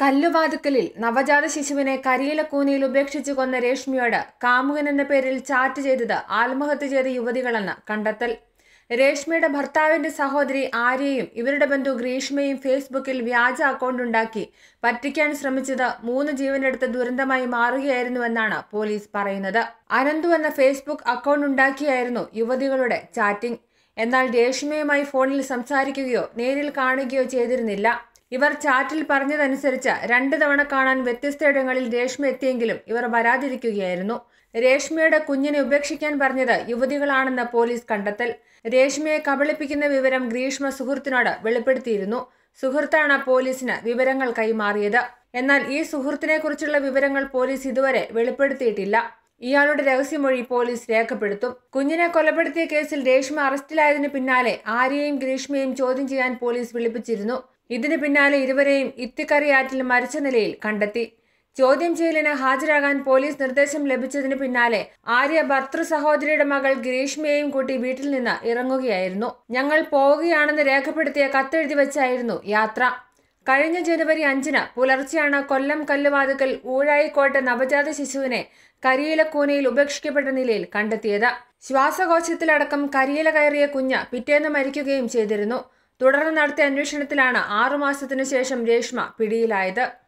കല്ലുവാതുക്കലിൽ നവജാത ശിശുവിനെ കരിയിലക്കൂനയിൽ ഉപേക്ഷിച്ചു കൊന്ന രേഷ്മയോട് കാമുകൻ എന്ന പേരിൽ ചാറ്റ് ചെയ്തത് ആത്മഹത്യ ചെയ്ത യുവതികളെന്ന് കണ്ടെത്തൽ രേഷ്മയുടെ ഭർത്താവിന്റെ സഹോദരി ആര്യയും ഇവരുടെ ബന്ധു ഗ്രീഷ്മയും ഫേസ്ബുക്കിൽ വ്യാജ അക്കൗണ്ട് ഉണ്ടാക്കി പറ്റിക്കാൻ ശ്രമിച്ചത് മൂന്ന് ജീവനെടുത്ത ദുരന്തമായി മാറുകയായിരുന്നുവെന്നാണ് പോലീസ് പറയുന്നത് അനന്തു എന്ന ഫേസ്ബുക്ക് അക്കൗണ്ട് ഉണ്ടാക്കിയായിരുന്നു യുവതികളുടെ ചാറ്റിംഗ് എന്നാൽ രേഷ്മയുമായി ഫോണിൽ സംസാരിക്കുകയോ നേരിൽ കാണുകയോ ചെയ്തിരുന്നില്ല ഇവർ ചാറ്റിൽ പറഞ്ഞതനുസരിച്ച് രണ്ട് തവണ കാണാൻ വ്യത്യസ്തയിടങ്ങളിൽ രേഷ്മ എത്തിയെങ്കിലും ഇവർ വരാതിരിക്കുകയായിരുന്നു രേഷ്മയുടെ കുഞ്ഞിനെ ഉപേക്ഷിക്കാൻ പറഞ്ഞത് യുവതികളാണെന്ന് പോലീസ് കണ്ടെത്തൽ രേഷ്മയെ കബളിപ്പിക്കുന്ന വിവരം ഗ്രീഷ്മ സുഹൃത്തിനോട് വെളിപ്പെടുത്തിയിരുന്നു സുഹൃത്താണ് പോലീസിന് വിവരങ്ങൾ കൈമാറിയത് എന്നാൽ ഈ സുഹൃത്തിനെ കുറിച്ചുള്ള വിവരങ്ങൾ പോലീസ് ഇതുവരെ വെളിപ്പെടുത്തിയിട്ടില്ല ഇയാളുടെ രഹസ്യമൊഴി പോലീസ് രേഖപ്പെടുത്തും കുഞ്ഞിനെ കൊലപ്പെടുത്തിയ കേസിൽ രേഷ്മ അറസ്റ്റിലായതിനു പിന്നാലെ ആര്യയും ഗ്രീഷ്മയും ചോദ്യം ചെയ്യാൻ പോലീസ് വിളിപ്പിച്ചിരുന്നു ഇതിന് പിന്നാലെ ഇരുവരെയും ഇത്തിക്കറിയാറ്റിൽ മരിച്ച നിലയിൽ കണ്ടെത്തി ചോദ്യം ചെയ്യലിന് ഹാജരാകാൻ പോലീസ് നിർദ്ദേശം ലഭിച്ചതിന് പിന്നാലെ ആര്യ ഭർത്തൃ സഹോദരിയുടെ മകൾ ഗ്രീഷ്മയെയും കൂട്ടി വീട്ടിൽ നിന്ന് ഇറങ്ങുകയായിരുന്നു ഞങ്ങൾ പോവുകയാണെന്ന് രേഖപ്പെടുത്തിയ കത്തെഴുതി വെച്ചായിരുന്നു യാത്ര കഴിഞ്ഞ ജനുവരി അഞ്ചിന് പുലർച്ചെയാണ് കൊല്ലം കല്ലുവാതുക്കൽ ഊഴായിക്കോട്ട് നവജാത ശിശുവിനെ കരിയിലക്കൂനയിൽ ഉപേക്ഷിക്കപ്പെട്ട നിലയിൽ കണ്ടെത്തിയത് ശ്വാസകോശത്തിലടക്കം കരിയില കയറിയ കുഞ്ഞ് പിറ്റേന്ന് മരിക്കുകയും ചെയ്തിരുന്നു തുടർന്ന് നടത്തിയ അന്വേഷണത്തിലാണ് ആറുമാസത്തിനു ശേഷം രേഷ്മ പിടിയിലായത്